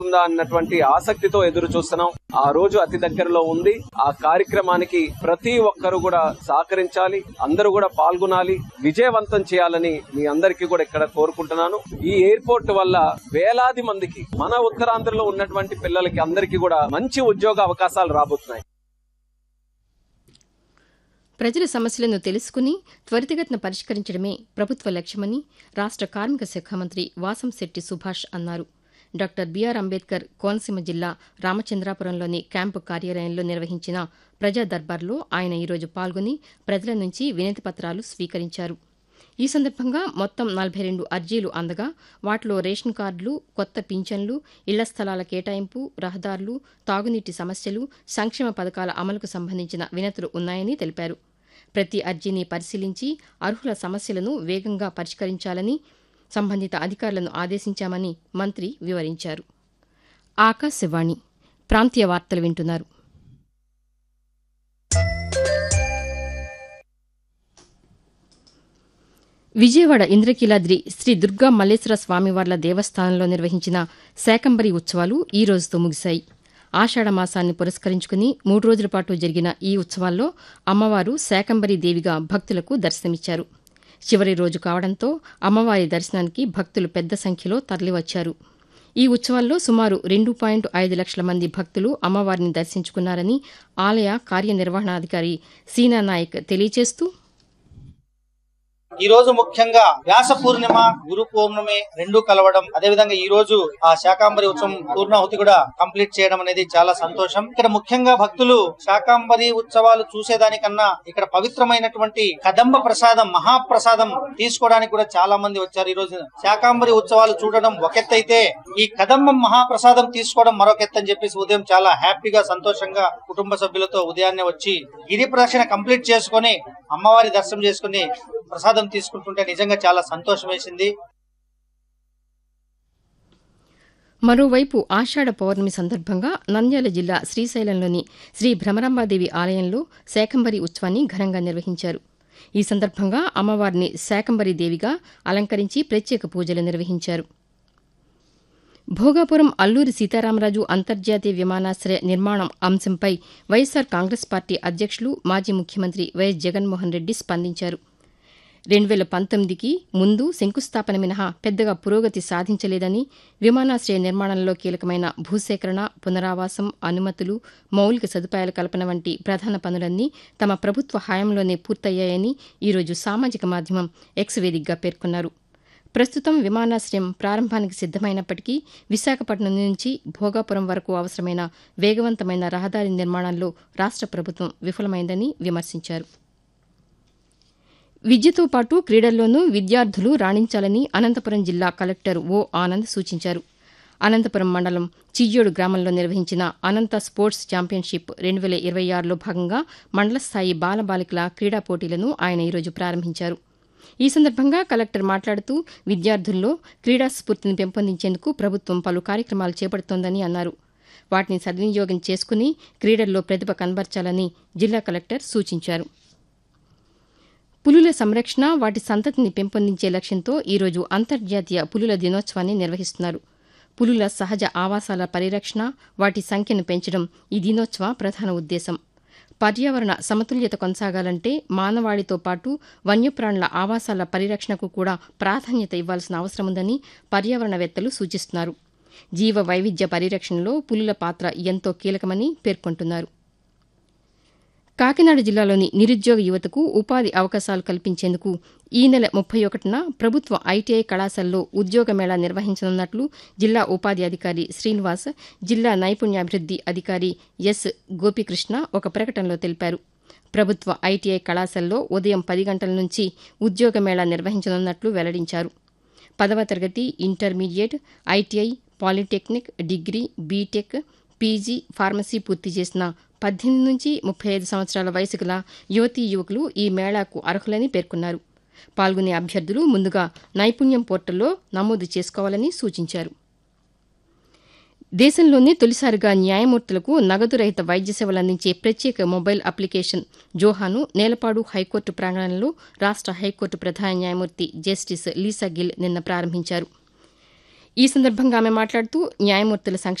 ఉందా అన్నటువంటి ఆసక్తితో ఎదురు చూస్తున్నాం ఆ రోజు అతి దగ్గరలో ఉంది ఆ కార్యక్రమానికి ప్రతి ఒక్కరు కూడా సహకరించాలి అందరూ కూడా పాల్గొనాలి విజయవంతం చేయాలని మీ అందరికీ కూడా ఇక్కడ కోరుకుంటున్నాను ఈ ఎయిర్పోర్ట్ వల్ల వేలాది మందికి మన ఉత్తరాంధ్రలో ఉన్నటువంటి పిల్లలకి అందరికీ కూడా మంచి ఉద్యోగ అవకాశాలు రాబోతున్నాయి ప్రజల సమస్యలను తెలుసుకుని త్వరితగతిన పరిష్కరించడమే ప్రభుత్వ లక్ష్యమని రాష్ట కార్మిక శాఖ మంత్రి వాసంశెట్టి సుభాష్ అన్నారు డాక్టర్ బీఆర్ అంబేద్కర్ కోనసీమ జిల్లా రామచంద్రాపురంలోని క్యాంపు కార్యాలయంలో నిర్వహించిన ప్రజా దర్బార్లో ఆయన ఈరోజు పాల్గొని ప్రజల నుంచి వినతి పత్రాలు స్వీకరించారు ఈ సందర్భంగా మొత్తం నలభై రెండు అర్జీలు అందగా వాటిలో రేషన్ కార్డులు కొత్త పింఛన్లు ఇళ్ల స్థలాల కేటాయింపు రహదారులు తాగునీటి సమస్యలు సంక్షేమ పథకాల అమలుకు సంబంధించిన వినతులు ఉన్నాయని తెలిపారు ప్రతి అర్జీని పరిశీలించి అర్హుల సమస్యలను వేగంగా పరిష్కరించాలని సంబంధిత అధికారులను ఆదేశించామని మంత్రి వివరించారు ఆకాశవాణి ప్రాంతీయ వార్తలు వింటున్నారు విజయవాడ ఇంద్రకీలాద్రి శ్రీ దుర్గా మల్లేశ్వర స్వామివార్ల దేవస్థానంలో నిర్వహించిన శాకంబరి ఉత్సవాలు ఈ రోజుతో ముగిశాయి ఆషాఢ మాసాన్ని పురస్కరించుకుని మూడు రోజుల పాటు జరిగిన ఈ ఉత్సవాల్లో అమ్మవారు శాకంబరి దేవిగా భక్తులకు దర్శనమిచ్చారు చివరి రోజు కావడంతో అమ్మవారి దర్శనానికి భక్తులు పెద్ద సంఖ్యలో తరలివచ్చారు ఈ ఉత్సవాల్లో సుమారు రెండు పాయింట్ ఐదు లక్షల మంది భక్తులు అమ్మవారిని దర్శించుకున్నారని ఆలయ కార్యనిర్వహణాధికారి సీనా నాయక్ తెలియజేస్తూ ఈ రోజు ముఖ్యంగా వ్యాస పూర్ణిమ గురు పౌర్ణమి రెండు కలవడం అదే విధంగా ఈ రోజు ఆ శాకాంబరి ఉత్సవం పూర్ణాహుతి కూడా కంప్లీట్ చేయడం అనేది చాలా సంతోషం ఇక్కడ ముఖ్యంగా భక్తులు శాకాంబరి ఉత్సవాలు చూసేదానికన్నా ఇక్కడ పవిత్రమైనటువంటి కదంబ ప్రసాదం మహాప్రసాదం తీసుకోవడానికి కూడా చాలా మంది వచ్చారు ఈ రోజు శాకాంబరి ఉత్సవాలు చూడడం ఒక ఎత్తు అయితే ఈ కదంబం మహాప్రసాదం తీసుకోవడం మరొక ఎత్తు అని చెప్పేసి ఉదయం చాలా హ్యాపీగా సంతోషంగా కుటుంబ సభ్యులతో ఉదయాన్నే వచ్చి గిరి ప్రదక్షిణ కంప్లీట్ చేసుకొని అమ్మవారి దర్శనం చేసుకుని ప్రసాదం తీసుకుంటుంటే నిజంగా చాలా సంతోషం వేసింది మరోవైపు ఆషాఢ పౌర్ణమి సందర్భంగా నంద్యాల జిల్లా శ్రీశైలంలోని శ్రీ భ్రమరాంబాదేవి ఆలయంలో శాకంబరి ఉత్సవాన్ని ఘనంగా నిర్వహించారు ఈ సందర్భంగా అమ్మవారిని శాకంబరి దేవిగా అలంకరించి ప్రత్యేక పూజలు నిర్వహించారు భోగాపురం అల్లూరి సీతారామరాజు అంతర్జాతీయ విమానాశ్రయ నిర్మాణం అంశంపై వైఎస్సార్ కాంగ్రెస్ పార్టీ అధ్యక్షులు మాజీ ముఖ్యమంత్రి వైఎస్ జగన్మోహన్ రెడ్డి స్పందించారు రెండు వేల పంతొమ్మిదికి ముందు శంకుస్థాపన మినహా పెద్దగా పురోగతి సాధించలేదని విమానాశ్రయ నిర్మాణంలో కీలకమైన భూసేకరణ పునరావాసం అనుమతులు మౌలిక సదుపాయాల కల్పన వంటి ప్రధాన పనులన్నీ తమ ప్రభుత్వ హయాంలోనే పూర్తయ్యాయని ఈరోజు సామాజిక మాధ్యమం ఎక్స్ వేదికగా పేర్కొన్నారు ప్రస్తుతం విమానాశ్రయం ప్రారంభానికి సిద్దమైనప్పటికీ విశాఖపట్నం నుంచి భోగాపురం వరకు అవసరమైన వేగవంతమైన రహదారి నిర్మాణంలో రాష్ట ప్రభుత్వం విఫలమైందని విమర్శించారు విద్యతో పాటు క్రీడల్లోనూ విద్యార్థులు రాణించాలని అనంతపురం జిల్లా కలెక్టర్ ఓ ఆనంద్ సూచించారు అనంతపురం మండలం చియ్యోడు గ్రామంలో నిర్వహించిన అనంత స్పోర్ట్స్ ఛాంపియన్షిప్ రెండు వేల ఇరవై ఆరులో భాగంగా మండల స్థాయి బాలబాలికల క్రీడా పోటీలను ఆయన ఈరోజు ప్రారంభించారు ఈ సందర్భంగా కలెక్టర్ మాట్లాడుతూ విద్యార్థుల్లో క్రీడా స్ఫూర్తిని పెంపొందించేందుకు ప్రభుత్వం పలు కార్యక్రమాలు చేపడుతోందని అన్నారు వాటిని సద్వినియోగం చేసుకుని క్రీడల్లో ప్రతిభ కనబర్చాలని జిల్లా కలెక్టర్ సూచించారు పులుల సంరక్షణ వాటి సంతతిని పెంపొందించే లక్ష్యంతో ఈరోజు అంతర్జాతీయ పులుల దినోత్సవాన్ని నిర్వహిస్తున్నారు పులుల సహజ ఆవాసాల పరిరక్షణ వాటి సంఖ్యను పెంచడం ఈ దినోత్సవ ప్రధాన ఉద్దేశం పర్యావరణ సమతుల్యత కొనసాగాలంటే మానవాళితో పాటు వన్యప్రాణుల ఆవాసాల పరిరక్షణకు కూడా ప్రాధాన్యత ఇవ్వాల్సిన అవసరం ఉందని పర్యావరణవేత్తలు సూచిస్తున్నారు జీవ వైవిధ్య పరిరక్షణలో పులుల పాత్ర ఎంతో కీలకమని పేర్కొంటున్నారు కాకినాడ జిల్లాలోని నిరుద్యోగ యువతకు ఉపాధి అవకాశాలు కల్పించేందుకు ఈ నెల ముప్పై ఒకటిన ప్రభుత్వ ఐటీఐ కళాశాలలో ఉద్యోగ మేళా నిర్వహించనున్నట్లు జిల్లా ఉపాధి అధికారి శ్రీనివాస్ జిల్లా నైపుణ్యాభివృద్ది అధికారి ఎస్ గోపీకృష్ణ ఒక ప్రకటనలో తెలిపారు ప్రభుత్వ ఐటీఐ కళాశాలలో ఉదయం పది గంటల నుంచి ఉద్యోగ మేళా నిర్వహించనున్నట్లు వెల్లడించారు పదవ తరగతి intermediate ITI polytechnic degree BTech PG pharmacy పూర్తి చేసిన పద్దెనిమిది నుంచి ముప్పై ఐదు సంవత్సరాల వయసు గల యువతీ యువకులు ఈ మేళాకు అర్హులని పేర్కొన్నారు పాల్గొనే అభ్యర్థులు ముందుగా నైపుణ్యం పోర్టల్లో నమోదు చేసుకోవాలని సూచించారు దేశంలోనే తొలిసారిగా న్యాయమూర్తులకు నగదు రహిత వైద్య సేవలు అందించే ప్రత్యేక మొబైల్ అప్లికేషన్ జోహాను నేలపాడు హైకోర్టు ప్రాంగణంలో రాష్ట హైకోర్టు ప్రధాన న్యాయమూర్తి జస్టిస్ లీసా గిల్ నిన్న ప్రారంభించారు ఈ సందర్భంగా ఆమె మాట్లాడుతూ న్యాయమూర్తుల సంక్షేమ